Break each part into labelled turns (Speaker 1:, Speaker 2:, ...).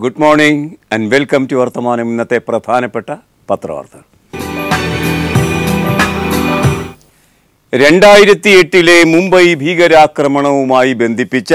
Speaker 1: good morning and welcome to വർത്തമാനം ഇന്നത്തെ പ്രധാനപ്പെട്ട പത്രവാർത്തകൾ രണ്ടായിരത്തി എട്ടിലെ മുംബൈ ഭീകരാക്രമണവുമായി ബന്ധിപ്പിച്ച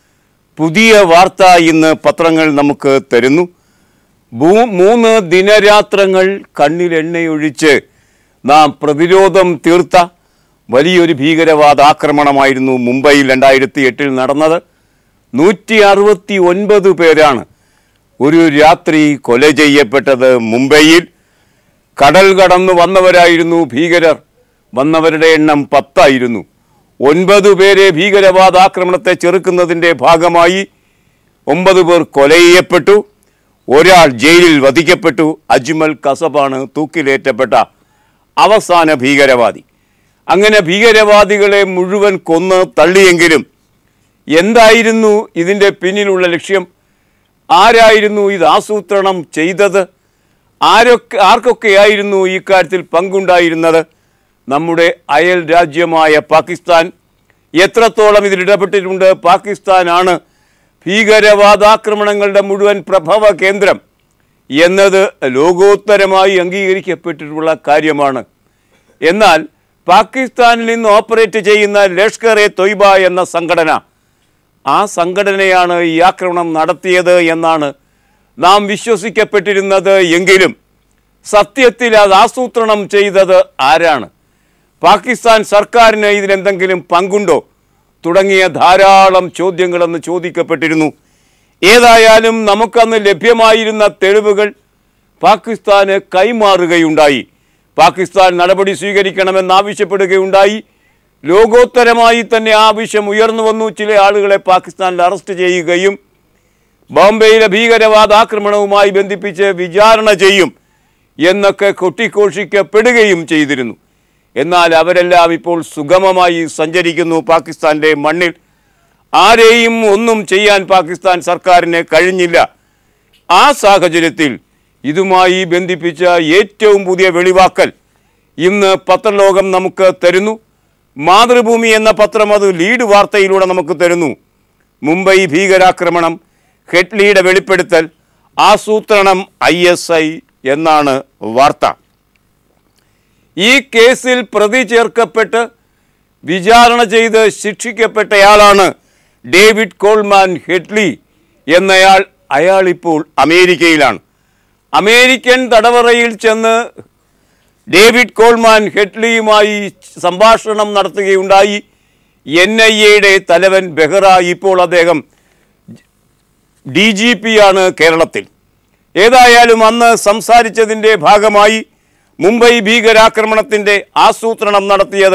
Speaker 1: പുതിയ വാർത്ത ഇന്ന് പത്രങ്ങൾ നമുക്ക് തരുന്നു ഭൂ- മൂന്ന് ദിനരാത്രങ്ങൾ കണ്ണിൽ എണ്ണയൊഴിച്ച് നാം പ്രതിരോധം തീർത്ത വലിയൊരു ഭീകരവാദ ആക്രമണമായിരുന്നു മുംബൈയിൽ രണ്ടായിരത്തി എട്ടിൽ നടന്നത് നൂറ്റി അറുപത്തി ഒൻപത് പേരാണ് ഒരു രാത്രി കൊല ചെയ്യപ്പെട്ടത് മുംബൈയിൽ കടൽ കടന്നു വന്നവരായിരുന്നു ഭീകരർ വന്നവരുടെ എണ്ണം പത്തായിരുന്നു ഒൻപത് പേരെ ഭീകരവാദാക്രമണത്തെ ചെറുക്കുന്നതിൻ്റെ ഭാഗമായി ഒമ്പത് പേർ കൊല ചെയ്യപ്പെട്ടു ഒരാൾ ജയിലിൽ വധിക്കപ്പെട്ടു അജ്മൽ കസബാണ് തൂക്കിലേറ്റപ്പെട്ട അവസാന ഭീകരവാദി അങ്ങനെ ഭീകരവാദികളെ മുഴുവൻ കൊന്ന് തള്ളിയെങ്കിലും എന്തായിരുന്നു ഇതിൻ്റെ പിന്നിലുള്ള ലക്ഷ്യം ആരായിരുന്നു ഇത് ആസൂത്രണം ചെയ്തത് ആരൊക്കെ ആർക്കൊക്കെയായിരുന്നു ഈ കാര്യത്തിൽ പങ്കുണ്ടായിരുന്നത് നമ്മുടെ അയൽ രാജ്യമായ പാകിസ്ഥാൻ എത്രത്തോളം ഇതിൽ ഇടപെട്ടിട്ടുണ്ട് പാകിസ്ഥാനാണ് ഭീകരവാദാക്രമണങ്ങളുടെ മുഴുവൻ പ്രഭവ കേന്ദ്രം എന്നത് ലോകോത്തരമായി അംഗീകരിക്കപ്പെട്ടിട്ടുള്ള കാര്യമാണ് എന്നാൽ പാകിസ്ഥാനിൽ നിന്ന് ഓപ്പറേറ്റ് ചെയ്യുന്ന ലഷ്കർ എ തൊയ്ബ എന്ന സംഘടന ആ സംഘടനയാണ് ഈ ആക്രമണം നടത്തിയത് എന്നാണ് നാം വിശ്വസിക്കപ്പെട്ടിരുന്നത് എങ്കിലും സത്യത്തിൽ അത് ആസൂത്രണം ചെയ്തത് ആരാണ് പാകിസ്ഥാൻ സർക്കാരിന് ഇതിലെന്തെങ്കിലും പങ്കുണ്ടോ തുടങ്ങിയ ധാരാളം ചോദ്യങ്ങളെന്ന് ചോദിക്കപ്പെട്ടിരുന്നു ഏതായാലും നമുക്കന്ന് ലഭ്യമായിരുന്ന തെളിവുകൾ പാകിസ്ഥാന് കൈമാറുകയുണ്ടായി പാകിസ്ഥാൻ നടപടി സ്വീകരിക്കണമെന്നാവശ്യപ്പെടുകയുണ്ടായി ലോകോത്തരമായി തന്നെ ആ ആവശ്യം ഉയർന്നു വന്നു ചില ആളുകളെ പാകിസ്ഥാനിൽ അറസ്റ്റ് ചെയ്യുകയും ബോംബെയിലെ ഭീകരവാദാക്രമണവുമായി ബന്ധിപ്പിച്ച് വിചാരണ ചെയ്യും എന്നൊക്കെ കൊട്ടിഘോഷിക്കപ്പെടുകയും ചെയ്തിരുന്നു എന്നാൽ അവരെല്ലാം ഇപ്പോൾ സുഗമമായി സഞ്ചരിക്കുന്നു പാകിസ്ഥാന്റെ മണ്ണിൽ ആരെയും ഒന്നും ചെയ്യാൻ പാകിസ്ഥാൻ സർക്കാരിന് കഴിഞ്ഞില്ല ആ സാഹചര്യത്തിൽ ഇതുമായി ബന്ധിപ്പിച്ച ഏറ്റവും പുതിയ വെളിവാക്കൽ ഇന്ന് പത്രലോകം നമുക്ക് തരുന്നു മാതൃഭൂമി എന്ന പത്രം അത് ലീഡ് വാർത്തയിലൂടെ നമുക്ക് തരുന്നു മുംബൈ ഭീകരാക്രമണം ഹെഡ്ലിയുടെ വെളിപ്പെടുത്തൽ ആസൂത്രണം ഐ എസ് ഐ എന്നാണ് വാർത്ത ഈ കേസിൽ പ്രതി ചേർക്കപ്പെട്ട് വിചാരണ ചെയ്ത് ശിക്ഷിക്കപ്പെട്ടയാളാണ് ഡേവിഡ് കോൾമാൻ ഹെഡ്ലി എന്നയാൾ അയാൾ ഇപ്പോൾ അമേരിക്കയിലാണ് അമേരിക്കൻ തടവറയിൽ ചെന്ന് ഡേവിഡ് കോൾമാൻ ഹെഡ്ലിയുമായി സംഭാഷണം നടത്തുകയുണ്ടായി എൻ ഐ എയുടെ തലവൻ ബെഹ്റ ഇപ്പോൾ അദ്ദേഹം ഡി ജി പി ആണ് കേരളത്തിൽ ഏതായാലും അന്ന് സംസാരിച്ചതിൻ്റെ ഭാഗമായി മുംബൈ ഭീകരാക്രമണത്തിൻ്റെ ആസൂത്രണം നടത്തിയത്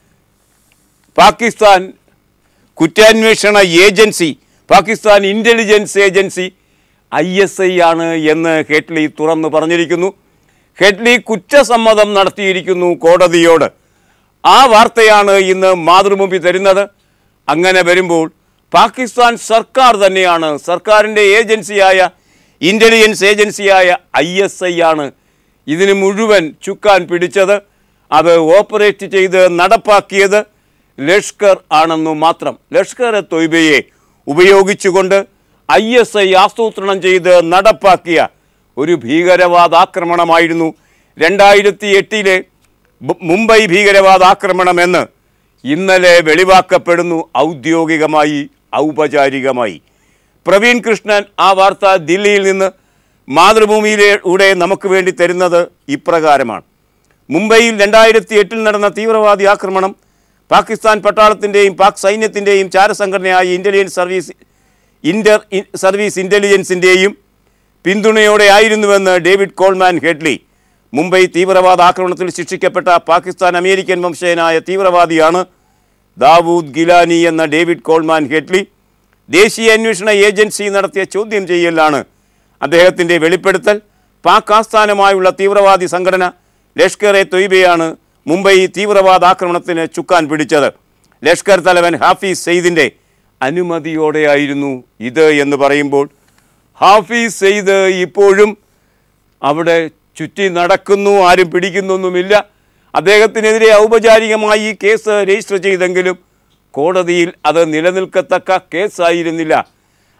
Speaker 1: പാകിസ്ഥാൻ കുറ്റാന്വേഷണ agency Pakistan intelligence agency I S I ആണ് എന്ന് ഹെഡ്ലി തുറന്നു പറഞ്ഞിരിക്കുന്നു ഹെഡ്ലി കുറ്റസമ്മതം നടത്തിയിരിക്കുന്നു കോടതിയോട് ആ വാർത്തയാണ് ഇന്ന് മാതൃഭൂമി തരുന്നത് അങ്ങനെ വരുമ്പോൾ പാകിസ്ഥാൻ സർക്കാർ തന്നെയാണ് സർക്കാരിൻ്റെ ഏജൻസിയായ ഇൻ്റലിജൻസ് ഏജൻസിയായ ഐ എസ് ഐ ആണ് ഇതിന് മുഴുവൻ ചുക്കാൻ പിടിച്ചത് അത് ഓപ്പറേറ്റ് ചെയ്ത് നടപ്പാക്കിയത് ലഷ്കർ ആണെന്നു മാത്രം ലഷ്കർ എ തൊയ്ബയെ ഉപയോഗിച്ചുകൊണ്ട് ഐ എസ് ഐ ആസൂത്രണം ചെയ്ത് നടപ്പാക്കിയ ഒരു ഭീകരവാദാക്രമണമായിരുന്നു രണ്ടായിരത്തി എട്ടിലെ മുംബൈ ഭീകരവാദാക്രമണമെന്ന് ഇന്നലെ വെളിവാക്കപ്പെടുന്നു ഔദ്യോഗികമായി ഔപചാരികമായി പ്രവീൺ കൃഷ്ണൻ ആ വാർത്ത ദില്ലിയിൽ നിന്ന് മാതൃഭൂമിയിലൂടെ നമുക്ക് വേണ്ടി തരുന്നത് ഇപ്രകാരമാണ് മുംബൈയിൽ രണ്ടായിരത്തി എട്ടിൽ നടന്ന തീവ്രവാദി ആക്രമണം പാകിസ്ഥാൻ പട്ടാളത്തിൻ്റെയും പാക് സൈന്യത്തിൻ്റെയും ചാരസംഘടനയായ ഇൻ്റലിജൻസ് സർവീസ് ഇൻ്റർ ഇ- സർവീസ് ഇൻ്റലിജൻസിൻ്റെയും പിന്തുണയോടെ ആയിരുന്നുവെന്ന് ഡേവിഡ് കോൾമാൻ ഹെഡ്ലി മുംബൈ തീവ്രവാദ ആക്രമണത്തിൽ ശിക്ഷിക്കപ്പെട്ട പാകിസ്ഥാൻ അമേരിക്കൻ വംശജനായ തീവ്രവാദിയാണ് ദാവൂദ് ഗിലാനി എന്ന ഡേവിഡ് കോൾമാൻ ഹെഡ്ലി ദേശീയ അന്വേഷണ ഏജൻസി നടത്തിയ ചോദ്യം ചെയ്യലാണ് അദ്ദേഹത്തിൻ്റെ വെളിപ്പെടുത്തൽ പാക് ആസ്ഥാനമായുള്ള തീവ്രവാദി സംഘടന ലഷ്കർ എ തൊയ്ബയാണ് മുംബൈ തീവ്രവാദ ആക്രമണത്തിന് ചുക്കാൻ പിടിച്ചത് ലഷ്കർ തലവൻ ഹാഫീസ് സെയ്ദിൻ്റെ അനുമതിയോടെയായിരുന്നു ഇത് എന്ന് പറയുമ്പോൾ ഹാഫീസ് സെയ്ദ് ഇപ്പോഴും അവിടെ ചുറ്റി നടക്കുന്നു ആരും പിടിക്കുന്നൊന്നുമില്ല അദ്ദേഹത്തിനെതിരെ ഔപചാരികമായി ഈ കേസ് രജിസ്റ്റർ ചെയ്തെങ്കിലും കോടതിയിൽ അത് നിലനിൽക്കത്തക്ക കേസായിരുന്നില്ല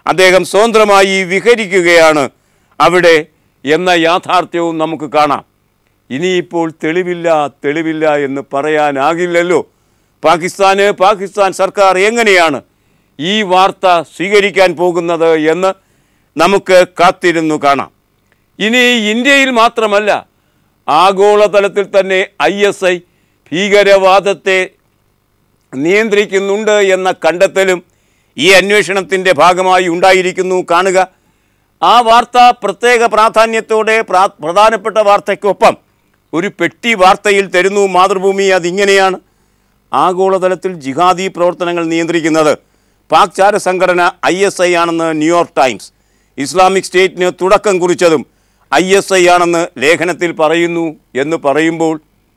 Speaker 1: അദ്ദേഹം സ്വതന്ത്രമായി വിഹരിക്കുകയാണ് അവിടെ എന്ന യാഥാർത്ഥ്യവും നമുക്ക് കാണാം ഇനിയിപ്പോൾ തെളിവില്ല തെളിവില്ല എന്ന് പറയാനാകില്ലല്ലോ പാകിസ്ഥാന് പാകിസ്ഥാൻ സർക്കാർ എങ്ങനെയാണ് ഈ വാർത്ത സ്വീകരിക്കാൻ പോകുന്നത് എന്ന് നമുക്ക് കാത്തിരുന്നു കാണാം ഇനി ഇന്ത്യയിൽ മാത്രമല്ല ആഗോളതലത്തിൽ തന്നെ ഐ എസ് ഐ ഭീകരവാദത്തെ നിയന്ത്രിക്കുന്നുണ്ട് എന്ന കണ്ടെത്തലും ഈ അന്വേഷണത്തിൻ്റെ ഭാഗമായി ഉണ്ടായിരിക്കുന്നു കാണുക ആ വാർത്ത പ്രത്യേക പ്രാധാന്യത്തോടെ പ്രാ പ്രധാനപ്പെട്ട വാർത്തയ്ക്കൊപ്പം ഒരു പെട്ടി വാർത്തയിൽ തരുന്നു മാതൃഭൂമി അതിങ്ങനെയാണ് ആഗോളതലത്തിൽ ജിഹാദി പ്രവർത്തനങ്ങൾ നിയന്ത്രിക്കുന്നത് പാക് ചാര സംഘടന ഐ എസ് ഐ ആണെന്ന് ന്യൂയോർക്ക് ടൈംസ് ഇസ്ലാമിക് സ്റ്റേറ്റിന് തുടക്കം കുറിച്ചതും ഐ എസ് ഐ ആണെന്ന് ലേഖനത്തിൽ പറയുന്നു എന്ന് പറയുമ്പോൾ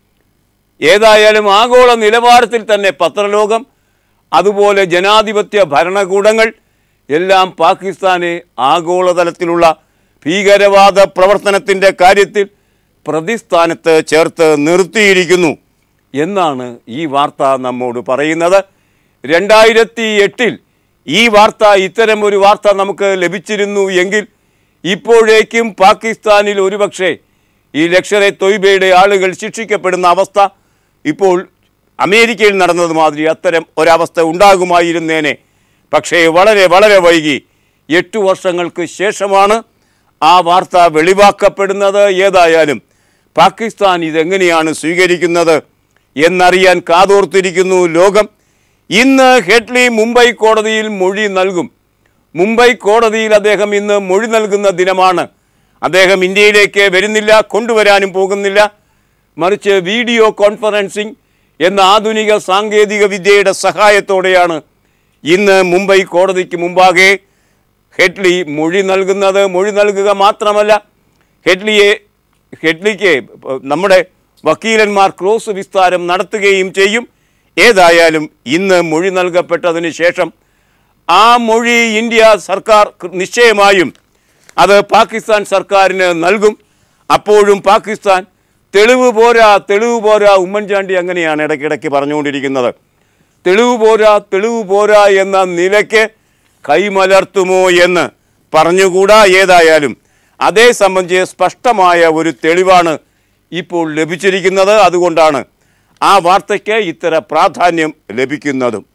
Speaker 1: ഏതായാലും ആഗോള നിലവാരത്തിൽ തന്നെ പത്രലോകം അതുപോലെ ജനാധിപത്യ ഭരണകൂടങ്ങൾ എല്ലാം പാകിസ്ഥാനെ ആഗോളതലത്തിലുള്ള ഭീകരവാദ പ്രവർത്തനത്തിൻ്റെ കാര്യത്തിൽ പ്രതിസ്ഥാനത്ത് ചേർത്ത് നിർത്തിയിരിക്കുന്നു എന്നാണ് ഈ വാർത്ത നമ്മോട് പറയുന്നത് രണ്ടായിരത്തി എട്ടിൽ ഈ വാർത്ത ഇത്തരം ഒരു വാർത്ത നമുക്ക് ലഭിച്ചിരുന്നു എങ്കിൽ ഇപ്പോഴേക്കും പാകിസ്ഥാനിൽ ഒരുപക്ഷെ ഈ ലക്ഷറെ തൊയ്ബയുടെ ആളുകൾ ശിക്ഷിക്കപ്പെടുന്ന അവസ്ഥ ഇപ്പോൾ അമേരിക്കയിൽ നടന്നത് മാതിരി അത്തരം ഒരവസ്ഥ ഉണ്ടാകുമായിരുന്നേനെ പക്ഷേ വളരെ വളരെ വൈകി എട്ട് വർഷങ്ങൾക്ക് ശേഷമാണ് ആ വാർത്ത വെളിവാക്കപ്പെടുന്നത് ഏതായാലും പാകിസ്ഥാൻ ഇതെങ്ങനെയാണ് സ്വീകരിക്കുന്നത് എന്നറിയാൻ കാതോർത്തിരിക്കുന്നു ലോകം ഇന്ന് ഹെഡ്ലി മുംബൈ കോടതിയിൽ മൊഴി നൽകും മുംബൈ കോടതിയിൽ അദ്ദേഹം ഇന്ന് മൊഴി നൽകുന്ന ദിനമാണ് അദ്ദേഹം ഇന്ത്യയിലേക്ക് വരുന്നില്ല കൊണ്ടുവരാനും പോകുന്നില്ല മറിച്ച് വീഡിയോ കോൺഫറൻസിംഗ് എന്ന ആധുനിക സാങ്കേതിക വിദ്യയുടെ സഹായത്തോടെയാണ് ഇന്ന് മുംബൈ കോടതിക്ക് മുമ്പാകെ ഹെഡ്ലി മൊഴി നൽകുന്നത് മൊഴി നൽകുക മാത്രമല്ല ഹെഡ്ലിയെ ഹെഡ്ലിക്ക് നമ്മുടെ വക്കീലന്മാർ ക്രോസ് വിസ്താരം നടത്തുകയും ചെയ്യും ഏതായാലും ഇന്ന് മൊഴി നൽകപ്പെട്ടതിന് ശേഷം ആ മൊഴി ഇന്ത്യ സർക്കാർ നിശ്ചയമായും അത് പാകിസ്ഥാൻ സർക്കാരിന് നൽകും അപ്പോഴും പാകിസ്ഥാൻ തെളിവ് പോരാ തെളിവ് പോരാ ഉമ്മൻചാണ്ടി അങ്ങനെയാണ് ഇടയ്ക്കിടയ്ക്ക് പറഞ്ഞുകൊണ്ടിരിക്കുന്നത് തെളിവ് പോരാ തെളിവ് പോരാ എന്ന നിലയ്ക്ക് കൈമലർത്തുമോ എന്ന് പറഞ്ഞുകൂടാ ഏതായാലും അതേ സംബന്ധിച്ച് സ്പഷ്ടമായ ഒരു തെളിവാണ് ഇപ്പോൾ ലഭിച്ചിരിക്കുന്നത് അതുകൊണ്ടാണ് ആ വാർത്തയ്ക്ക് ഇത്തര പ്രാധാന്യം ലഭിക്കുന്നതും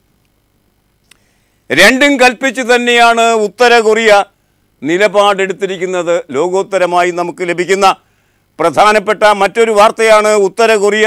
Speaker 1: രണ്ടും കൽപ്പിച്ച് തന്നെയാണ് ഉത്തര കൊറിയ നിലപാടെടുത്തിരിക്കുന്നത് ലോകോത്തരമായി നമുക്ക് ലഭിക്കുന്ന പ്രധാനപ്പെട്ട മറ്റൊരു വാർത്തയാണ് ഉത്തര കൊറിയ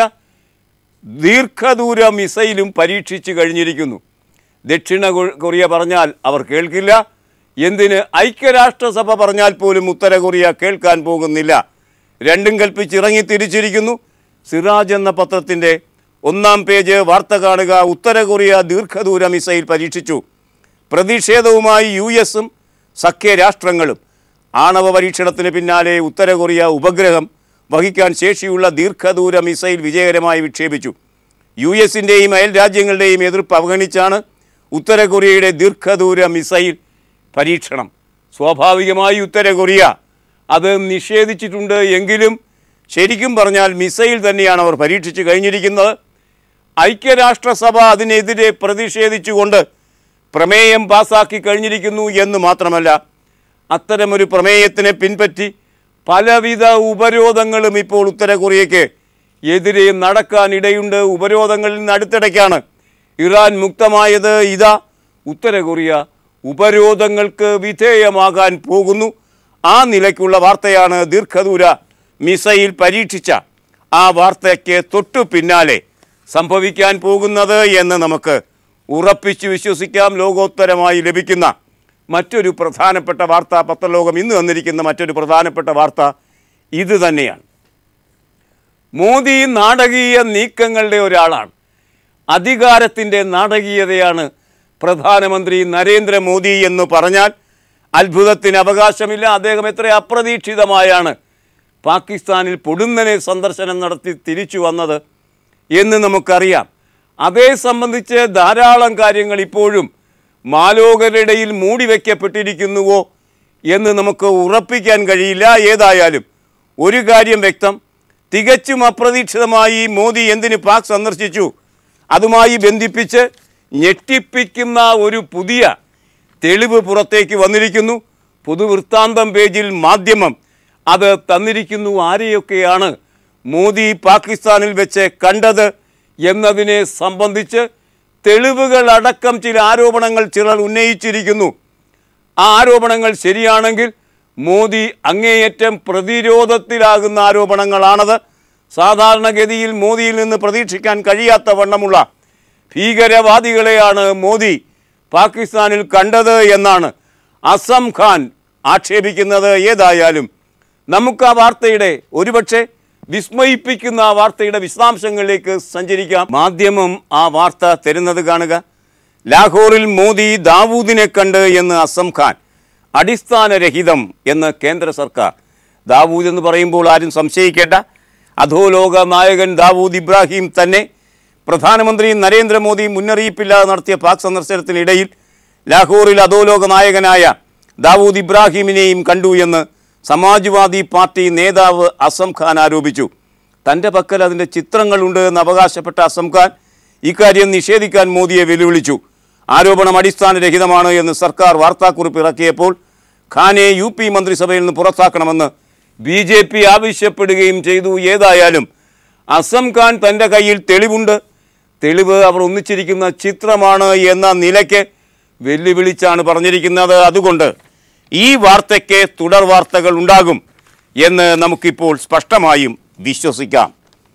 Speaker 1: ദീർഘദൂര മിസൈലും പരീക്ഷിച്ച് കഴിഞ്ഞിരിക്കുന്നു ദക്ഷിണ കൊ- കൊറിയ പറഞ്ഞാൽ അവർ കേൾക്കില്ല എന്തിന് ഐക്യരാഷ്ട്രസഭ പറഞ്ഞാൽ പോലും ഉത്തര കൊറിയ കേൾക്കാൻ പോകുന്നില്ല രണ്ടും കൽപ്പിച്ച് ഇറങ്ങി തിരിച്ചിരിക്കുന്നു സിറാജ് എന്ന പത്രത്തിൻ്റെ ഒന്നാം പേജ് വാർത്ത കാണുക ഉത്തര കൊറിയ ദീർഘദൂര മിസൈൽ പരീക്ഷിച്ചു പ്രതിഷേധവുമായി യു എസും സഖ്യരാഷ്ട്രങ്ങളും ആണവ പരീക്ഷണത്തിന് പിന്നാലെ ഉത്തര കൊറിയ ഉപഗ്രഹം വഹിക്കാൻ ശേഷിയുള്ള ദീർഘദൂര മിസൈൽ വിജയകരമായി വിക്ഷേപിച്ചു യു എസിൻ്റെയും അയൽ രാജ്യങ്ങളുടെയും എതിർപ്പ് അവഗണിച്ചാണ് ഉത്തര കൊറിയയുടെ ദീർഘദൂര മിസൈൽ പരീക്ഷണം സ്വാഭാവികമായി ഉത്തര കൊറിയ അത് നിഷേധിച്ചിട്ടുണ്ട് എങ്കിലും ശരിക്കും പറഞ്ഞാൽ മിസൈൽ തന്നെയാണ് അവർ പരീക്ഷിച്ച് കഴിഞ്ഞിരിക്കുന്നത് ഐക്യരാഷ്ട്രസഭ അതിനെതിരെ പ്രതിഷേധിച്ചുകൊണ്ട് പ്രമേയം പാസാക്കി കഴിഞ്ഞിരിക്കുന്നു എന്ന് മാത്രമല്ല അത്തരമൊരു പ്രമേയത്തിനെ പിൻപറ്റി പലവിധ ഉപരോധങ്ങളും ഇപ്പോൾ ഉത്തര കൊറിയയ്ക്ക് എതിരെ നടക്കാനിടയുണ്ട് ഉപരോധങ്ങളിൽ നിന്ന് അടുത്തിടയ്ക്കാണ് ഇറാൻ മുക്തമായത് ഇതാ ഉത്തര കൊറിയ ഉപരോധങ്ങൾക്ക് വിധേയമാകാൻ പോകുന്നു ആ നിലയ്ക്കുള്ള വാർത്തയാണ് ദീർഘദൂര മിസൈൽ പരീക്ഷിച്ച ആ വാർത്തയ്ക്ക് തൊട്ടു പിന്നാലെ സംഭവിക്കാൻ പോകുന്നത് എന്ന് നമുക്ക് ഉറപ്പിച്ച് വിശ്വസിക്കാം ലോകോത്തരമായി ലഭിക്കുന്ന മറ്റൊരു പ്രധാനപ്പെട്ട വാർത്ത പത്രലോകം ഇന്ന് വന്നിരിക്കുന്ന മറ്റൊരു പ്രധാനപ്പെട്ട വാർത്ത ഇത് തന്നെയാണ് മോദി നാടകീയ നീക്കങ്ങളുടെ ഒരാളാണ് അധികാരത്തിൻ്റെ നാടകീയതയാണ് പ്രധാനമന്ത്രി നരേന്ദ്രമോദി എന്ന് പറഞ്ഞാൽ അത്ഭുതത്തിന് അവകാശമില്ല അദ്ദേഹം എത്ര അപ്രതീക്ഷിതമായാണ് പാകിസ്ഥാനിൽ പൊടുന്നനെ സന്ദർശനം നടത്തി തിരിച്ചു വന്നത് എന്ന് നമുക്കറിയാം അതേ സംബന്ധിച്ച് ധാരാളം കാര്യങ്ങൾ ഇപ്പോഴും മാലോകരുടെയിൽ മൂടിവെക്കപ്പെട്ടിരിക്കുന്നുവോ എന്ന് നമുക്ക് ഉറപ്പിക്കാൻ കഴിയില്ല ഏതായാലും ഒരു കാര്യം വ്യക്തം തികച്ചും അപ്രതീക്ഷിതമായി മോദി എന്തിന് പാക് സന്ദർശിച്ചു അതുമായി ബന്ധിപ്പിച്ച് ഞെട്ടിപ്പിക്കുന്ന ഒരു പുതിയ തെളിവ് പുറത്തേക്ക് വന്നിരിക്കുന്നു പൊതുവൃത്താന്തം പേജിൽ മാധ്യമം അത് തന്നിരിക്കുന്നു ആരെയൊക്കെയാണ് മോദി പാകിസ്ഥാനിൽ വെച്ച് കണ്ടത് എന്നതിനെ സംബന്ധിച്ച് തെളിവുകളടക്കം ചില ആരോപണങ്ങൾ ചിലർ ഉന്നയിച്ചിരിക്കുന്നു ആ ആരോപണങ്ങൾ ശരിയാണെങ്കിൽ മോദി അങ്ങേയറ്റം പ്രതിരോധത്തിലാകുന്ന ആരോപണങ്ങളാണത് സാധാരണഗതിയിൽ മോദിയിൽ നിന്ന് പ്രതീക്ഷിക്കാൻ കഴിയാത്ത വണ്ണമുള്ള ഭീകരവാദികളെയാണ് മോദി പാകിസ്ഥാനിൽ കണ്ടത് എന്നാണ് അസം ഖാൻ ആക്ഷേപിക്കുന്നത് ഏതായാലും നമുക്ക് ആ വാർത്തയുടെ ഒരുപക്ഷെ വിസ്മയിപ്പിക്കുന്ന ആ വാർത്തയുടെ വിശദാംശങ്ങളിലേക്ക് സഞ്ചരിക്കാം മാധ്യമം ആ വാർത്ത തരുന്നത് കാണുക ലാഹോറിൽ മോദി ദാവൂദിനെ കണ്ട് എന്ന് അസം ഖാൻ അടിസ്ഥാനരഹിതം എന്ന് കേന്ദ്ര സർക്കാർ ദാവൂദ് എന്ന് പറയുമ്പോൾ ആരും സംശയിക്കേണ്ട അധോലോക നായകൻ ദാവൂദ് ഇബ്രാഹിം തന്നെ പ്രധാനമന്ത്രി നരേന്ദ്രമോദി മുന്നറിയിപ്പില്ലാതെ നടത്തിയ പാക് സന്ദർശനത്തിനിടയിൽ ലാഹോറിൽ അധോലോക നായകനായ ദാവൂദ് ഇബ്രാഹിമിനെയും കണ്ടു എന്ന് സമാജ്വാദി പാർട്ടി നേതാവ് അസം ഖാൻ ആരോപിച്ചു തൻ്റെ പക്കൽ അതിൻ്റെ ചിത്രങ്ങളുണ്ട് എന്ന് അവകാശപ്പെട്ട അസം ഖാൻ ഇക്കാര്യം നിഷേധിക്കാൻ മോദിയെ വെല്ലുവിളിച്ചു ആരോപണം അടിസ്ഥാനരഹിതമാണ് എന്ന് സർക്കാർ വാർത്താക്കുറിപ്പ് ഇറക്കിയപ്പോൾ ഖാനെ യു പി മന്ത്രിസഭയിൽ നിന്ന് പുറത്താക്കണമെന്ന് ബി ജെ പി ആവശ്യപ്പെടുകയും ചെയ്തു ഏതായാലും അസം ഖാൻ തൻ്റെ കയ്യിൽ തെളിവുണ്ട് തെളിവ് അവർ ഒന്നിച്ചിരിക്കുന്ന ചിത്രമാണ് എന്ന നിലയ്ക്ക് വെല്ലുവിളിച്ചാണ് പറഞ്ഞിരിക്കുന്നത് അതുകൊണ്ട് ഈ വാർത്തയ്ക്ക് തുടർ വാർത്തകൾ ഉണ്ടാകും എന്ന് നമുക്കിപ്പോൾ സ്പഷ്ടമായും വിശ്വസിക്കാം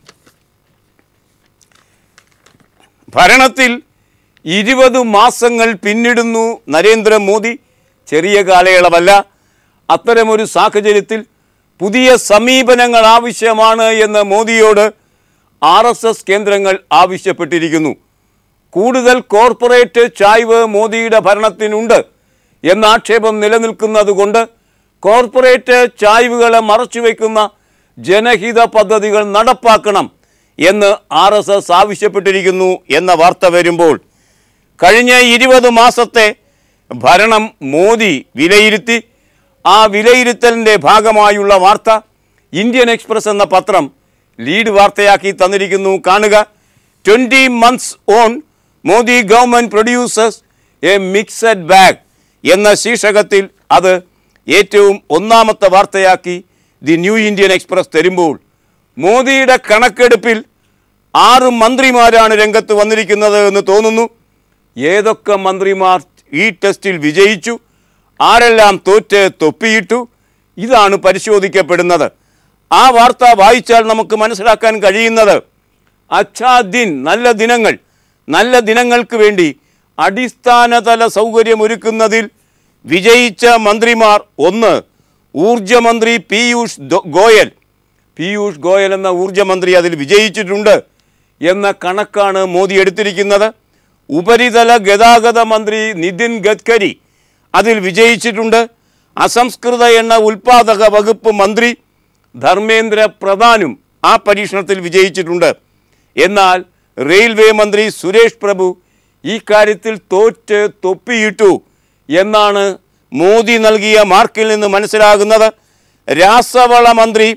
Speaker 1: ഭരണത്തിൽ ഇരുപത് മാസങ്ങൾ പിന്നിടുന്നു നരേന്ദ്രമോദി ചെറിയ കാലയളവല്ല അത്തരമൊരു സാഹചര്യത്തിൽ പുതിയ സമീപനങ്ങൾ ആവശ്യമാണ് എന്ന് മോദിയോട് ആർ എസ് എസ് കേന്ദ്രങ്ങൾ ആവശ്യപ്പെട്ടിരിക്കുന്നു കൂടുതൽ കോർപ്പറേറ്റ് ചായ്വ് മോദിയുടെ ഭരണത്തിനുണ്ട് എന്ന ആക്ഷേപം നിലനിൽക്കുന്നതുകൊണ്ട് കോർപ്പറേറ്റ് ചായ്വുകളെ മറച്ചുവെക്കുന്ന ജനഹിത പദ്ധതികൾ നടപ്പാക്കണം എന്ന് ആർ എസ് എസ് ആവശ്യപ്പെട്ടിരിക്കുന്നു എന്ന വാർത്ത വരുമ്പോൾ കഴിഞ്ഞ ഇരുപത് മാസത്തെ ഭരണം മോദി വിലയിരുത്തി ആ വിലയിരുത്തലിൻ്റെ ഭാഗമായുള്ള വാർത്ത ഇന്ത്യൻ എക്സ്പ്രസ് എന്ന പത്രം ലീഡ് വാർത്തയാക്കി തന്നിരിക്കുന്നു കാണുക twenty months on Modi government producers a mixed bag എന്ന ശീർഷകത്തിൽ അത് ഏറ്റവും ഒന്നാമത്തെ വാർത്തയാക്കി ദി ന്യൂ ഇന്ത്യൻ എക്സ്പ്രസ് തരുമ്പോൾ മോദിയുടെ കണക്കെടുപ്പിൽ ആറ് മന്ത്രിമാരാണ് രംഗത്ത് വന്നിരിക്കുന്നത് എന്ന് തോന്നുന്നു ഏതൊക്കെ മന്ത്രിമാർ ഈ ടെസ്റ്റിൽ വിജയിച്ചു ആരെല്ലാം തോറ്റ് തൊപ്പിയിട്ടു ഇതാണ് പരിശോധിക്കപ്പെടുന്നത് ആ വാർത്ത വായിച്ചാൽ നമുക്ക് മനസ്സിലാക്കാൻ കഴിയുന്നത് അച്ഛാ ദിൻ നല്ല ദിനങ്ങൾ നല്ല ദിനങ്ങൾക്ക് വേണ്ടി അടിസ്ഥാനതല സൗകര്യമൊരുക്കുന്നതിൽ വിജയിച്ച മന്ത്രിമാർ ഒന്ന് ഊർജമന്ത്രി പീയൂഷ് ദോ- ഗോയൽ പീയൂഷ് ഗോയൽ എന്ന ഊർജമന്ത്രി അതിൽ വിജയിച്ചിട്ടുണ്ട് എന്ന കണക്കാണ് മോദി എടുത്തിരിക്കുന്നത് ഉപരിതല ഗതാഗത മന്ത്രി നിതിൻ ഗഡ്കരി അതിൽ വിജയിച്ചിട്ടുണ്ട് അസംസ്കൃത എണ്ണ ഉൽപാദക വകുപ്പ് മന്ത്രി ധർമ്മേന്ദ്ര പ്രധാനും ആ പരീക്ഷണത്തിൽ വിജയിച്ചിട്ടുണ്ട് എന്നാൽ റെയിൽവേ മന്ത്രി സുരേഷ് പ്രഭു ഈ കാര്യത്തിൽ തോറ്റ് തൊപ്പിയിട്ടു എന്നാണ് മോദി നൽകിയ മാർക്കിൽ നിന്ന് മനസ്സിലാകുന്നത് രാസവള മന്ത്രി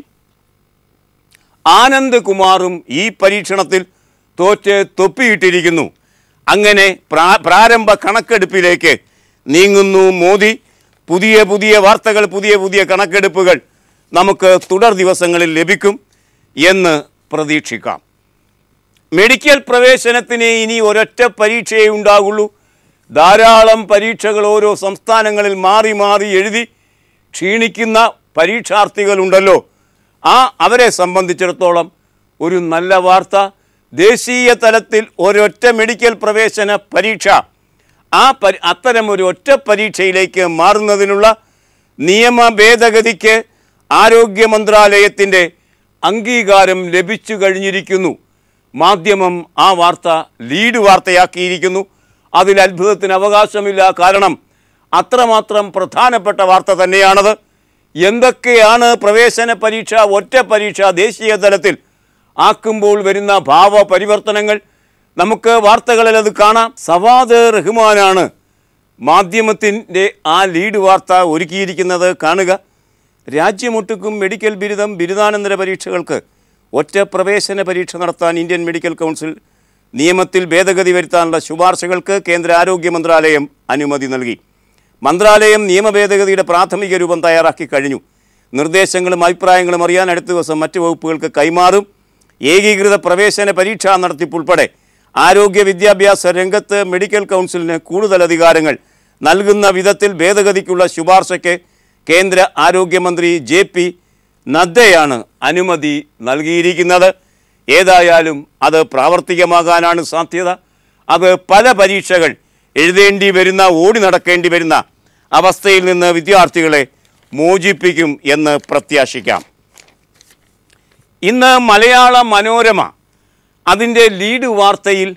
Speaker 1: ആനന്ദ് കുമാറും ഈ പരീക്ഷണത്തിൽ തോറ്റ് തൊപ്പിയിട്ടിരിക്കുന്നു അങ്ങനെ പ്രാ പ്രാരംഭ കണക്കെടുപ്പിലേക്ക് നീങ്ങുന്നു മോദി പുതിയ പുതിയ വാർത്തകൾ പുതിയ പുതിയ കണക്കെടുപ്പുകൾ നമുക്ക് തുടർ ദിവസങ്ങളിൽ ലഭിക്കും എന്ന് പ്രതീക്ഷിക്കാം മെഡിക്കൽ പ്രവേശനത്തിന് ഇനി ഒരൊറ്റ പരീക്ഷയേ ഉണ്ടാകുള്ളൂ ധാരാളം പരീക്ഷകൾ ഓരോ സംസ്ഥാനങ്ങളിൽ മാറി മാറി എഴുതി ക്ഷീണിക്കുന്ന പരീക്ഷാർത്ഥികളുണ്ടല്ലോ ആ അവരെ സംബന്ധിച്ചിടത്തോളം ഒരു നല്ല വാർത്ത ദേശീയ തലത്തിൽ ഒരൊറ്റ മെഡിക്കൽ പ്രവേശന പരീക്ഷ ആ പരി അത്തരം ഒരു ഒറ്റ പരീക്ഷയിലേക്ക് മാറുന്നതിനുള്ള നിയമ ഭേദഗതിക്ക് ആരോഗ്യ മന്ത്രാലയത്തിൻ്റെ അംഗീകാരം ലഭിച്ചു കഴിഞ്ഞിരിക്കുന്നു മാധ്യമം ആ വാർത്ത ലീഡ് വാർത്തയാക്കിയിരിക്കുന്നു അതിൽ അത്ഭുതത്തിന് അവകാശമില്ല കാരണം അത്രമാത്രം പ്രധാനപ്പെട്ട വാർത്ത തന്നെയാണത് എന്തൊക്കെയാണ് പ്രവേശന പരീക്ഷ ഒറ്റ പരീക്ഷ ദേശീയ തലത്തിൽ ആക്കുമ്പോൾ വരുന്ന ഭാവ പരിവർത്തനങ്ങൾ നമുക്ക് വാർത്തകളിൽ അത് കാണാം സവാദ് റഹ്മാനാണ് മാധ്യമത്തിൻ്റെ ആ ലീഡ് വാർത്ത ഒരുക്കിയിരിക്കുന്നത് കാണുക രാജ്യമൊട്ടുക്കും മെഡിക്കൽ ബിരുദം ബിരുദാനന്തര പരീക്ഷകൾക്ക് ഒറ്റ പ്രവേശന പരീക്ഷ നടത്താൻ ഇന്ത്യൻ മെഡിക്കൽ കൗൺസിൽ നിയമത്തിൽ ഭേദഗതി വരുത്താനുള്ള ശുപാർശകൾക്ക് കേന്ദ്ര ആരോഗ്യ മന്ത്രാലയം അനുമതി നൽകി മന്ത്രാലയം നിയമ ഭേദഗതിയുടെ പ്രാഥമിക രൂപം തയ്യാറാക്കി കഴിഞ്ഞു നിർദ്ദേശങ്ങളും അഭിപ്രായങ്ങളും അറിയാൻ അടുത്ത ദിവസം മറ്റ് വകുപ്പുകൾക്ക് കൈമാറും ഏകീകൃത പ്രവേശന പരീക്ഷാ നടത്തിപ്പുൾപ്പെടെ ആരോഗ്യ വിദ്യാഭ്യാസ രംഗത്ത് മെഡിക്കൽ കൗൺസിലിന് കൂടുതൽ അധികാരങ്ങൾ നൽകുന്ന വിധത്തിൽ ഭേദഗതിക്കുള്ള ശുപാർശയ്ക്ക് കേന്ദ്ര ആരോഗ്യമന്ത്രി ജെ പി നദ്ദയാണ് അനുമതി നൽകിയിരിക്കുന്നത് ഏതായാലും അത് പ്രാവർത്തികമാകാനാണ് സാധ്യത അത് പല പരീക്ഷകൾ എഴുതേണ്ടി വരുന്ന ഓടി നടക്കേണ്ടി വരുന്ന അവസ്ഥയിൽ നിന്ന് വിദ്യാർത്ഥികളെ മോചിപ്പിക്കും എന്ന് പ്രത്യാശിക്കാം ഇന്ന് മലയാള മനോരമ അതിൻ്റെ ലീഡ് വാർത്തയിൽ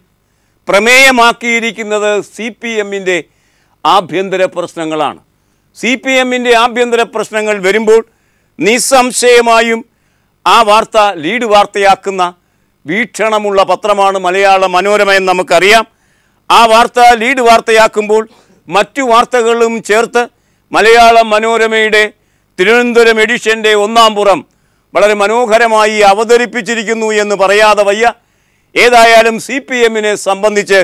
Speaker 1: പ്രമേയമാക്കിയിരിക്കുന്നത് സി പി എമ്മിൻ്റെ ആഭ്യന്തര പ്രശ്നങ്ങളാണ് സി പി എമ്മിൻ്റെ ആഭ്യന്തര പ്രശ്നങ്ങൾ വരുമ്പോൾ നിസ്സംശയമായും ആ വാർത്ത ലീഡ് വാർത്തയാക്കുന്ന വീക്ഷണമുള്ള പത്രമാണ് മലയാള മനോരമ എന്ന് നമുക്കറിയാം ആ വാർത്ത ലീഡ് വാർത്തയാക്കുമ്പോൾ മറ്റു വാർത്തകളും ചേർത്ത് മലയാള മനോരമയുടെ തിരുവനന്തപുരം എഡിഷൻ്റെ ഒന്നാം പുറം വളരെ മനോഹരമായി അവതരിപ്പിച്ചിരിക്കുന്നു എന്ന് പറയാതെ വയ്യ ഏതായാലും സി പി എമ്മിനെ സംബന്ധിച്ച്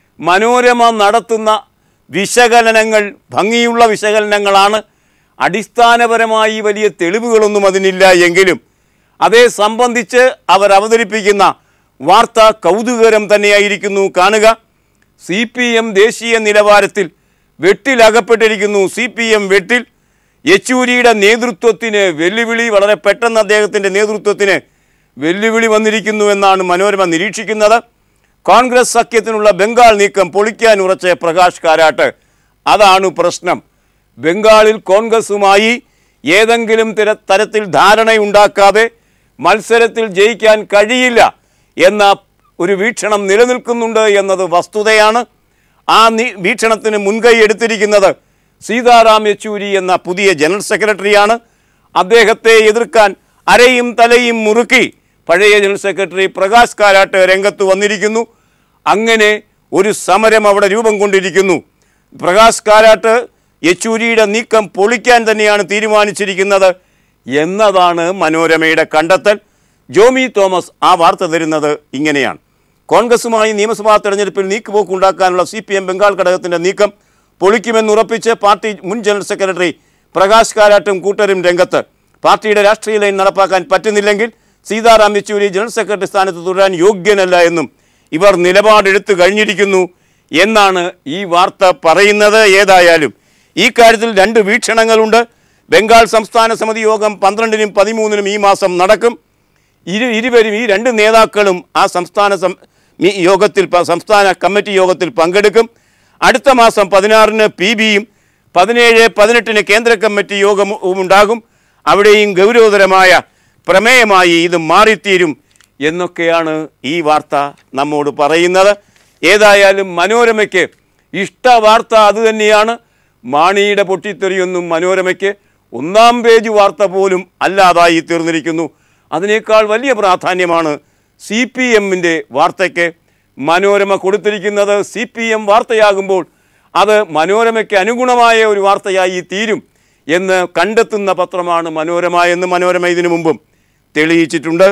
Speaker 1: മനോരമ നടത്തുന്ന വിശകലനങ്ങൾ ഭംഗിയുള്ള വിശകലനങ്ങളാണ് അടിസ്ഥാനപരമായി വലിയ തെളിവുകളൊന്നും അതിനില്ല എങ്കിലും അതേ സംബന്ധിച്ച് അവർ അവതരിപ്പിക്കുന്ന വാർത്ത കൗതുകരം തന്നെയായിരിക്കുന്നു കാണുക സി പി എം ദേശീയ നിലവാരത്തിൽ വെട്ടിലകപ്പെട്ടിരിക്കുന്നു സി പി എം വെട്ടിൽ യെച്ചൂരിയുടെ നേതൃത്വത്തിന് വെല്ലുവിളി വളരെ പെട്ടെന്ന് അദ്ദേഹത്തിൻ്റെ നേതൃത്വത്തിന് വെല്ലുവിളി വന്നിരിക്കുന്നു എന്നാണ് മനോരമ നിരീക്ഷിക്കുന്നത് കോൺഗ്രസ് സഖ്യത്തിനുള്ള ബംഗാൾ നീക്കം പൊളിക്കാൻ ഉറച്ച പ്രകാശ് കാരാട്ട് അതാണ് പ്രശ്നം ബംഗാളിൽ കോൺഗ്രസുമായി ഏതെങ്കിലും തര തരത്തിൽ ധാരണയുണ്ടാക്കാതെ മത്സരത്തിൽ ജയിക്കാൻ കഴിയില്ല എന്ന ഒരു വീക്ഷണം നിലനിൽക്കുന്നുണ്ട് എന്നത് വസ്തുതയാണ് ആ നി വീക്ഷണത്തിന് മുൻകൈ എടുത്തിരിക്കുന്നത് സീതാറാം യെച്ചൂരി എന്ന പുതിയ ജനറൽ സെക്രട്ടറിയാണ് അദ്ദേഹത്തെ എതിർക്കാൻ അരയും തലയും മുറുക്കി പഴയ ജനറൽ സെക്രട്ടറി പ്രകാശ് കാരാട്ട് രംഗത്ത് വന്നിരിക്കുന്നു അങ്ങനെ ഒരു സമരം അവിടെ രൂപം കൊണ്ടിരിക്കുന്നു പ്രകാശ് കാരാട്ട് യെച്ചൂരിയുടെ നീക്കം പൊളിക്കാൻ തന്നെയാണ് തീരുമാനിച്ചിരിക്കുന്നത് എന്നതാണ് മനോരമയുടെ കണ്ടെത്തൽ ജോമി തോമസ് ആ വാർത്ത തരുന്നത് ഇങ്ങനെയാണ് കോൺഗ്രസുമായി നിയമസഭാ തെരഞ്ഞെടുപ്പിൽ നീക്കുപോക്കുണ്ടാക്കാനുള്ള സി പി എം ബംഗാൾ ഘടകത്തിൻ്റെ നീക്കം പൊളിക്കുമെന്നുറപ്പിച്ച് പാർട്ടി മുൻ ജനറൽ സെക്രട്ടറി പ്രകാശ് കാരാട്ടും കൂട്ടരും രംഗത്ത് പാർട്ടിയുടെ രാഷ്ട്രീയ ലൈൻ നടപ്പാക്കാൻ പറ്റുന്നില്ലെങ്കിൽ സീതാറാം യെച്ചൂരി ജനറൽ സെക്രട്ടറി സ്ഥാനത്ത് തുടരാൻ യോഗ്യനല്ല എന്നും ഇവർ നിലപാടെടുത്തു കഴിഞ്ഞിരിക്കുന്നു എന്നാണ് ഈ വാർത്ത പറയുന്നത് ഏതായാലും ഈ കാര്യത്തിൽ രണ്ട് വീക്ഷണങ്ങളുണ്ട് ബംഗാൾ സംസ്ഥാന സമിതി യോഗം പന്ത്രണ്ടിനും പതിമൂന്നിനും ഈ മാസം നടക്കും ഇരു ഇരുവരും ഈ രണ്ട് നേതാക്കളും ആ സംസ്ഥാന സം മീ- യോഗത്തിൽ പ- സംസ്ഥാന കമ്മിറ്റി യോഗത്തിൽ പങ്കെടുക്കും അടുത്ത മാസം പതിനാറിന് പി ബിയും പതിനേഴ് പതിനെട്ടിന് കേന്ദ്ര കമ്മിറ്റി യോഗവും ഉണ്ടാകും അവിടെയും ഗൗരവതരമായ പ്രമേയമായി ഇത് മാറിത്തീരും എന്നൊക്കെയാണ് ഈ വാർത്ത നമ്മോട് പറയുന്നത് ഏതായാലും മനോരമയ്ക്ക് ഇഷ്ട വാർത്ത അതുതന്നെയാണ് മാണിയുടെ പൊട്ടിത്തെറിയൊന്നും മനോരമയ്ക്ക് ഒന്നാം പേജ് വാർത്ത പോലും അല്ലാതായി തീർന്നിരിക്കുന്നു അതിനേക്കാൾ വലിയ പ്രാധാന്യമാണ് സി പി എമ്മിൻ്റെ വാർത്തയ്ക്ക് മനോരമ കൊടുത്തിരിക്കുന്നത് സി പി എം വാർത്തയാകുമ്പോൾ അത് മനോരമയ്ക്ക് അനുഗുണമായ ഒരു വാർത്തയായി തീരും എന്ന് കണ്ടെത്തുന്ന പത്രമാണ് മനോരമ എന്ന് മനോരമ ഇതിനു മുമ്പും തെളിയിച്ചിട്ടുണ്ട്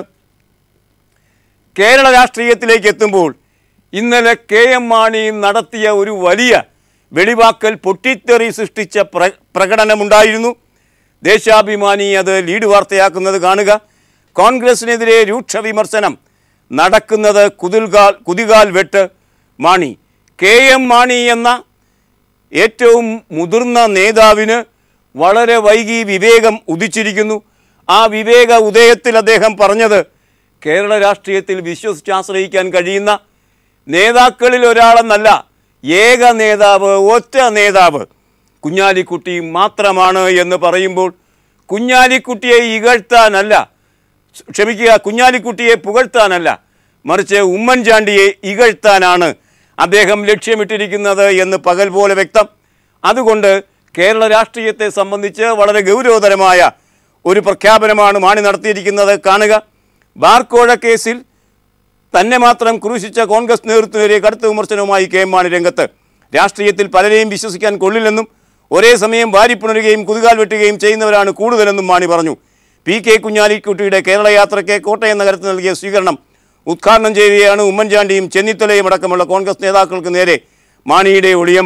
Speaker 1: കേരള രാഷ്ട്രീയത്തിലേക്ക് എത്തുമ്പോൾ ഇന്നലെ കെ എം മാണി നടത്തിയ ഒരു വലിയ വെളിവാക്കൽ പൊട്ടിത്തെറി സൃഷ്ടിച്ച പ്ര പ്രകടനമുണ്ടായിരുന്നു ദേശാഭിമാനി അത് ലീഡ് വാർത്തയാക്കുന്നത് കാണുക കോൺഗ്രസിനെതിരെ രൂക്ഷ വിമർശനം നടക്കുന്നത് കുതിൽകാൽ കുതികാൽ വെട്ട് മാണി കെ എം മാണി എന്ന ഏറ്റവും മുതിർന്ന നേതാവിന് വളരെ വൈകി വിവേകം ഉദിച്ചിരിക്കുന്നു ആ വിവേക ഉദയത്തിൽ അദ്ദേഹം പറഞ്ഞത് കേരള രാഷ്ട്രീയത്തിൽ വിശ്വസിച്ചാശ്രയിക്കാൻ കഴിയുന്ന നേതാക്കളിൽ ഒരാളെന്നല്ല ഏക നേതാവ് ഒറ്റ നേതാവ് കുഞ്ഞാലിക്കുട്ടി മാത്രമാണ് എന്ന് പറയുമ്പോൾ കുഞ്ഞാലിക്കുട്ടിയെ ഇകഴ്ത്താനല്ല ക്ഷമിക്കുക കുഞ്ഞാലിക്കുട്ടിയെ പുകഴ്ത്താനല്ല മറിച്ച് ഉമ്മൻചാണ്ടിയെ ഇകഴ്ത്താനാണ് അദ്ദേഹം ലക്ഷ്യമിട്ടിരിക്കുന്നത് എന്ന് പകൽ പോലെ വ്യക്തം അതുകൊണ്ട് കേരള രാഷ്ട്രീയത്തെ സംബന്ധിച്ച് വളരെ ഗൗരവതരമായ ഒരു പ്രഖ്യാപനമാണ് മാണി നടത്തിയിരിക്കുന്നത് കാണുക ബാർക്കോഴ കേസിൽ തന്നെ മാത്രം ക്രൂശിച്ച കോൺഗ്രസ് നേതൃത്വത്തിനെതിരെ കടുത്ത വിമർശനവുമായി കെ എം മാണി രംഗത്ത് രാഷ്ട്രീയത്തിൽ പലരെയും വിശ്വസിക്കാൻ കൊള്ളില്ലെന്നും ഒരേ സമയം വാരിപ്പുണരുകയും കുതികാൽ വെട്ടുകയും ചെയ്യുന്നവരാണ് കൂടുതലെന്നും മാണി പറഞ്ഞു പി കെ കുഞ്ഞാലിക്കുട്ടിയുടെ കേരള യാത്രയ്ക്ക് കോട്ടയം നഗരത്തിൽ നൽകിയ സ്വീകരണം ഉദ്ഘാടനം ചെയ്യുകയാണ് ഉമ്മൻചാണ്ടിയും ചെന്നിത്തലയും അടക്കമുള്ള കോൺഗ്രസ് നേതാക്കൾക്ക് നേരെ മാണിയുടെ ഒളിയമ്പ്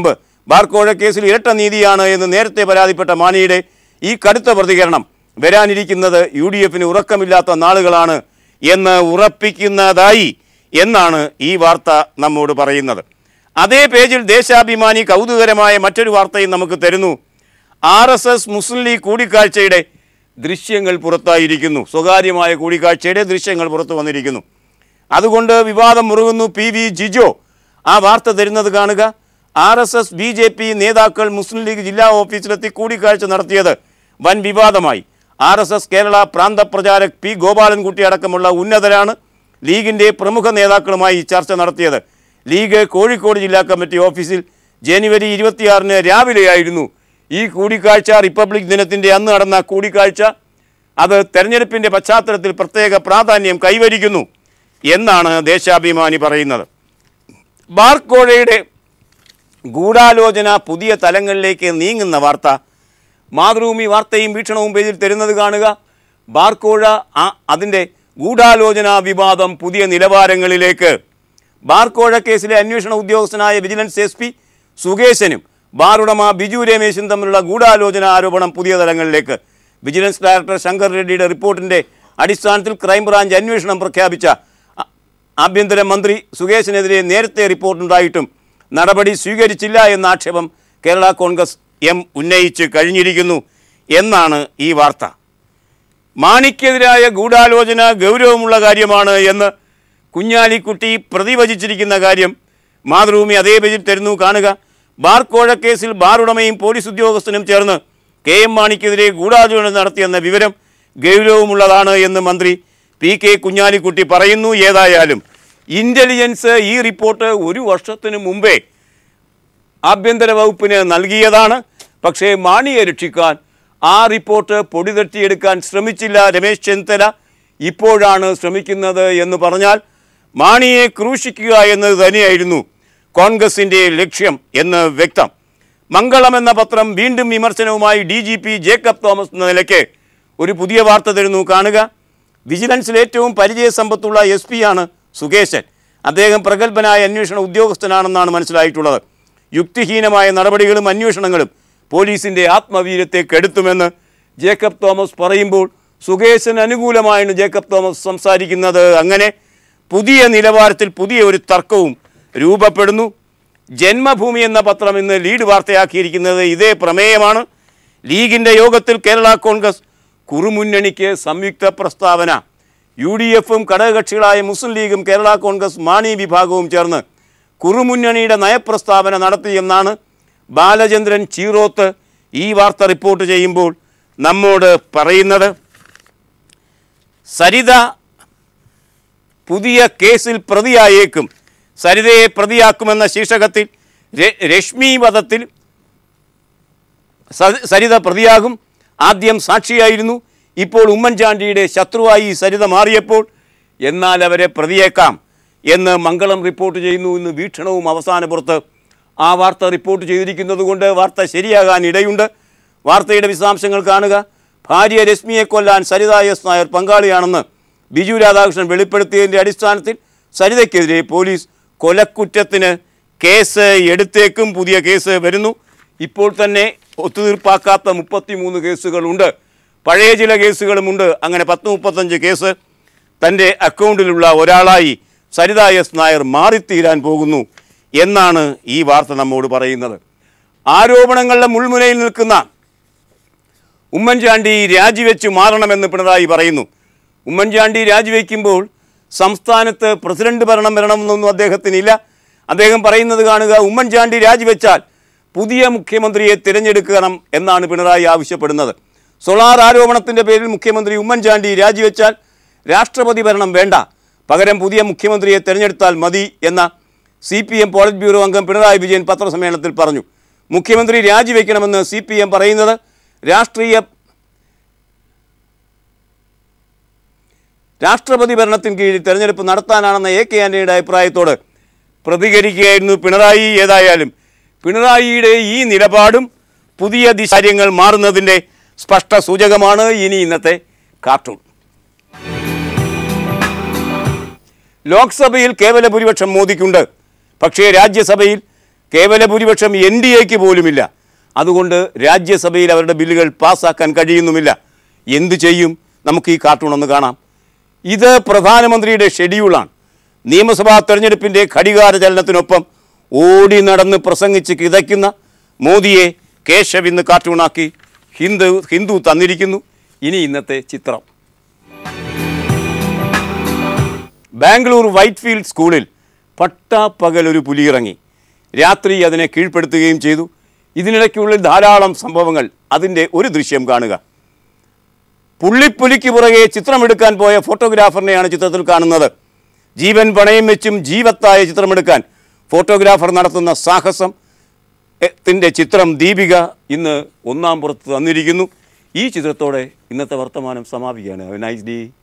Speaker 1: ബാർക്കോഴ കേസിൽ ഇരട്ട നീതിയാണ് എന്ന് നേരത്തെ പരാതിപ്പെട്ട മാണിയുടെ ഈ കടുത്ത പ്രതികരണം വരാനിരിക്കുന്നത് യു ഡി എഫിന് ഉറക്കമില്ലാത്ത നാളുകളാണ് എന്ന് ഉറപ്പിക്കുന്നതായി എന്നാണ് ഈ വാർത്ത നമ്മോട് പറയുന്നത് അതേ പേജിൽ ദേശാഭിമാനി കൗതുകരമായ മറ്റൊരു വാർത്തയും നമുക്ക് തരുന്നു R S S Muslim League കൂടിക്കാഴ്ചയുടെ ദൃശ്യങ്ങൾ പുറത്തായിരിക്കുന്നു സ്വകാര്യമായ കൂടിക്കാഴ്ചയുടെ ദൃശ്യങ്ങൾ പുറത്തു വന്നിരിക്കുന്നു അതുകൊണ്ട് വിവാദം മുറുകുന്നു പി വി ജിജോ ആ വാർത്ത തരുന്നത് കാണുക R S S B J P നേതാക്കൾ മുസ്ലിം ലീഗ് ജില്ലാ ഓഫീസിലെത്തി കൂടിക്കാഴ്ച നടത്തിയത് വൻ വിവാദമായി ആർ എസ് എസ് കേരള പ്രാന്ത പ്രചാരക് പി ഗോപാലൻകുട്ടി അടക്കമുള്ള ഉന്നതരാണ് ലീഗിൻ്റെ പ്രമുഖ നേതാക്കളുമായി ചർച്ച നടത്തിയത് ലീഗ് കോഴിക്കോട് ജില്ലാ കമ്മിറ്റി ഓഫീസിൽ ജനുവരി ഇരുപത്തിയാറിന് രാവിലെയായിരുന്നു ഈ കൂടിക്കാഴ്ച റിപ്പബ്ലിക് ദിനത്തിൻ്റെ അന്ന് നടന്ന കൂടിക്കാഴ്ച അത് തെരഞ്ഞെടുപ്പിൻ്റെ പശ്ചാത്തലത്തിൽ പ്രത്യേക പ്രാധാന്യം കൈവരിക്കുന്നു എന്നാണ് ദേശാഭിമാനി പറയുന്നത് ബാർക്കോഴയുടെ ഗൂഢാലോചന പുതിയ തലങ്ങളിലേക്ക് നീങ്ങുന്ന വാർത്ത മാതൃഭൂമി വാർത്തയും വീക്ഷണവും പേജിൽ തരുന്നത് കാണുക ബാർക്കോഴ ആ അതിൻ്റെ ഗൂഢാലോചന വിവാദം പുതിയ നിലവാരങ്ങളിലേക്ക് ബാർക്കോഴ കേസിലെ അന്വേഷണ ഉദ്യോഗസ്ഥനായ വിജിലൻസ് എസ് പി സുകേശനും ബാറുടമ ബിജു രമേശും തമ്മിലുള്ള ഗൂഢാലോചന ആരോപണം പുതിയ തലങ്ങളിലേക്ക് വിജിലൻസ് ഡയറക്ടർ ശങ്കർ റെഡ്ഡിയുടെ റിപ്പോർട്ടിൻ്റെ അടിസ്ഥാനത്തിൽ ക്രൈംബ്രാഞ്ച് അന്വേഷണം പ്രഖ്യാപിച്ച ആ- ആഭ്യന്തര മന്ത്രി സുകേശിനെതിരെ നേരത്തെ റിപ്പോർട്ടുണ്ടായിട്ടും നടപടി സ്വീകരിച്ചില്ല എന്ന ആക്ഷേപം കേരള കോൺഗ്രസ് എം ഉന്നയിച്ച് കഴിഞ്ഞിരിക്കുന്നു എന്നാണ് ഈ വാർത്ത മാണിക്കെതിരായ ഗൂഢാലോചന ഗൗരവമുള്ള കാര്യമാണ് എന്ന് കുഞ്ഞാലിക്കുട്ടി പ്രതിവചിച്ചിരിക്കുന്ന കാര്യം മാതൃഭൂമി അതേ പേജിൽ തരുന്നു കാണുക ബാർ കോഴക്കേസിൽ ബാർ ഉടമയും പോലീസ് ഉദ്യോഗസ്ഥനും ചേർന്ന് കെ എം മാണിക്കെതിരെ ഗൂഢാലോചന നടത്തിയെന്ന വിവരം ഗൗരവമുള്ളതാണ് എന്ന് മന്ത്രി പി കെ കുഞ്ഞാലിക്കുട്ടി പറയുന്നു ഏതായാലും ഇൻ്റലിജൻസ് ഈ റിപ്പോർട്ട് ഒരു വർഷത്തിന് മുമ്പേ ആഭ്യന്തര വകുപ്പിന് നൽകിയതാണ് പക്ഷേ മാണിയെ രക്ഷിക്കാൻ ആ റിപ്പോർട്ട് പൊടി തട്ടിയെടുക്കാൻ ശ്രമിച്ചില്ല രമേശ് ചെന്നിത്തല ഇപ്പോഴാണ് ശ്രമിക്കുന്നത് എന്ന് പറഞ്ഞാൽ മാണിയെ ക്രൂശിക്കുക എന്നത് തന്നെയായിരുന്നു കോൺഗ്രസിൻ്റെ ലക്ഷ്യം എന്ന് വ്യക്തം മംഗളം എന്ന പത്രം വീണ്ടും വിമർശനവുമായി D G P Jacob Thomas എന്ന നിലയ്ക്ക് ഒരു പുതിയ വാർത്ത തരുന്നു കാണുക വിജിലൻസിൽ ഏറ്റവും പരിചയസമ്പത്തുള്ള എസ് പിയാണ് സുകേശൻ അദ്ദേഹം പ്രഗത്ഭനായ അന്വേഷണ ഉദ്യോഗസ്ഥനാണെന്നാണ് മനസ്സിലായിട്ടുള്ളത് യുക്തിഹീനമായ നടപടികളും അന്വേഷണങ്ങളും പോലീസിൻ്റെ ആത്മവീര്യത്തെ കെടുത്തുമെന്ന് ജേക്കബ് തോമസ് പറയുമ്പോൾ സുകേശന് അനുകൂലമായാണ് ജേക്കബ് തോമസ് സംസാരിക്കുന്നത് അങ്ങനെ പുതിയ നിലവാരത്തിൽ പുതിയ ഒരു തർക്കവും രൂപപ്പെടുന്നു ജന്മഭൂമി എന്ന പത്രം ഇന്ന് ലീഡ് വാർത്തയാക്കിയിരിക്കുന്നത് ഇതേ പ്രമേയമാണ് ലീഗിൻ്റെ യോഗത്തിൽ കേരള കോൺഗ്രസ് കുറുമുന്നണിക്ക് സംയുക്ത പ്രസ്താവന യു ഡി എഫും ഘടകകക്ഷികളായ മുസ്ലിം ലീഗും കേരള കോൺഗ്രസ് മാണി വിഭാഗവും ചേർന്ന് കുറുമുന്നണിയുടെ നയപ്രസ്താവന നടത്തിയെന്നാണ് ബാലചന്ദ്രൻ ചീറോത്ത് ഈ വാർത്ത റിപ്പോർട്ട് ചെയ്യുമ്പോൾ നമ്മോട് പറയുന്നത് സരിത പുതിയ കേസിൽ പ്രതിയായേക്കും സരിതയെ പ്രതിയാക്കുമെന്ന ശീർഷകത്തിൽ ര- രശ്മി വധത്തിൽ സ- സരിത പ്രതിയാകും ആദ്യം സാക്ഷിയായിരുന്നു ഇപ്പോൾ ഉമ്മൻചാണ്ടിയുടെ ശത്രുവായി സരിത മാറിയപ്പോൾ എന്നാൽ അവരെ പ്രതിയേക്കാം എന്ന് മംഗളം റിപ്പോർട്ട് ചെയ്യുന്നു ഇന്ന് വീക്ഷണവും അവസാന പുറത്ത് ആ വാർത്ത റിപ്പോർട്ട് ചെയ്തിരിക്കുന്നത് കൊണ്ട് വാർത്ത ശരിയാകാൻ ഇടയുണ്ട് വാർത്തയുടെ വിശദാംശങ്ങൾ കാണുക ഭാര്യ രശ്മിയെ കൊല്ലാൻ സരിത എസ് നായർ പങ്കാളിയാണെന്ന് ബിജു രാധാകൃഷ്ണൻ വെളിപ്പെടുത്തിയതിൻ്റെ അടിസ്ഥാനത്തിൽ സരിതയ്ക്കെതിരെ പോലീസ് കൊലക്കുറ്റത്തിന് കേസ് എടുത്തേക്കും പുതിയ കേസ് വരുന്നു ഇപ്പോൾ തന്നെ ഒത്തുതീർപ്പാക്കാത്ത മുപ്പത്തിമൂന്ന് കേസുകളുണ്ട് പഴയ ചില കേസുകളുമുണ്ട് അങ്ങനെ പത്ത് മുപ്പത്തഞ്ച് കേസ് തൻ്റെ അക്കൗണ്ടിലുള്ള ഒരാളായി സരിത എസ് നായർ മാറിത്തീരാൻ പോകുന്നു എന്നാണ് ഈ വാർത്ത നമ്മോട് പറയുന്നത് ആരോപണങ്ങളുടെ മുൾമുനയിൽ നിൽക്കുന്ന ഉമ്മൻചാണ്ടി രാജിവെച്ച് മാറണമെന്ന് പിണറായി പറയുന്നു ഉമ്മൻചാണ്ടി രാജിവെക്കുമ്പോൾ സംസ്ഥാനത്ത് പ്രസിഡന്റ് ഭരണം വരണമെന്നൊന്നും അദ്ദേഹത്തിനില്ല അദ്ദേഹം പറയുന്നത് കാണുക ഉമ്മൻചാണ്ടി രാജിവെച്ചാൽ പുതിയ മുഖ്യമന്ത്രിയെ തിരഞ്ഞെടുക്കണം എന്നാണ് പിണറായി ആവശ്യപ്പെടുന്നത് സോളാർ ആരോപണത്തിൻ്റെ പേരിൽ മുഖ്യമന്ത്രി ഉമ്മൻചാണ്ടി രാജിവെച്ചാൽ രാഷ്ട്രപതി ഭരണം വേണ്ട പകരം പുതിയ മുഖ്യമന്ത്രിയെ തിരഞ്ഞെടുത്താൽ മതി എന്ന C P M polit bureau അംഗം പിണറായി വിജയൻ പത്രസമ്മേളനത്തിൽ പറഞ്ഞു മുഖ്യമന്ത്രി രാജിവെക്കണമെന്ന് സി പി എം പറയുന്നത് രാഷ്ട്രീയ രാഷ്ട്രപതി ഭരണത്തിന് കീഴിൽ തെരഞ്ഞെടുപ്പ് നടത്താനാണെന്ന എ കെ ആന്റണിയുടെ അഭിപ്രായത്തോട് പ്രതികരിക്കുകയായിരുന്നു പിണറായി ഏതായാലും പിണറായിയുടെ ഈ നിലപാടും പുതിയ ദിശ കാര്യങ്ങൾ മാറുന്നതിൻ്റെ സ്പഷ്ട സൂചകമാണ് ഇനി ഇന്നത്തെ കാർട്ടൂൺ ലോക്സഭയിൽ കേവല ഭൂരിപക്ഷം മോദിക്കുണ്ട് പക്ഷേ രാജ്യസഭയിൽ കേവല ഭൂരിപക്ഷം എൻ ഡി എക്ക് പോലുമില്ല അതുകൊണ്ട് രാജ്യസഭയിൽ അവരുടെ ബില്ലുകൾ പാസ്സാക്കാൻ കഴിയുന്നുമില്ല എന്തു ചെയ്യും നമുക്ക് ഈ കാർട്ടൂൺ ഒന്ന് കാണാം ഇത് പ്രധാനമന്ത്രിയുടെ ഷെഡ്യൂളാണ് നിയമസഭാ തെരഞ്ഞെടുപ്പിൻ്റെ ഘടികാര ചലനത്തിനൊപ്പം ഓടി നടന്ന് പ്രസംഗിച്ച് കിതയ്ക്കുന്ന മോദിയെ കേശവ് ഇന്ന് കാർട്ടൂണാക്കി ഹിന്ദു ഹിന്ദു തന്നിരിക്കുന്നു ഇനി ഇന്നത്തെ ചിത്രം ബാംഗ്ലൂർ വൈറ്റ്ഫീൽഡ് സ്കൂളിൽ പട്ടാപ്പകൽ ഒരു പുലി ഇറങ്ങി രാത്രി അതിനെ കീഴ്പ്പെടുത്തുകയും ചെയ്തു ഇതിനിടയ്ക്കുള്ളിൽ ധാരാളം സംഭവങ്ങൾ അതിൻ്റെ ഒരു ദൃശ്യം കാണുക പുള്ളിപ്പുലിക്ക് പുറകെ ചിത്രമെടുക്കാൻ പോയ ഫോട്ടോഗ്രാഫറിനെയാണ് ചിത്രത്തിൽ കാണുന്നത് ജീവൻ പണയം വെച്ചും ജീവത്തായ ചിത്രമെടുക്കാൻ ഫോട്ടോഗ്രാഫർ നടത്തുന്ന സാഹസം ത്തിൻ്റെ ചിത്രം ദീപിക ഇന്ന് ഒന്നാം പുറത്ത് തന്നിരിക്കുന്നു ഈ ചിത്രത്തോടെ ഇന്നത്തെ വർത്തമാനം സമാപിക്കുകയാണ് നൈസ് ഡേ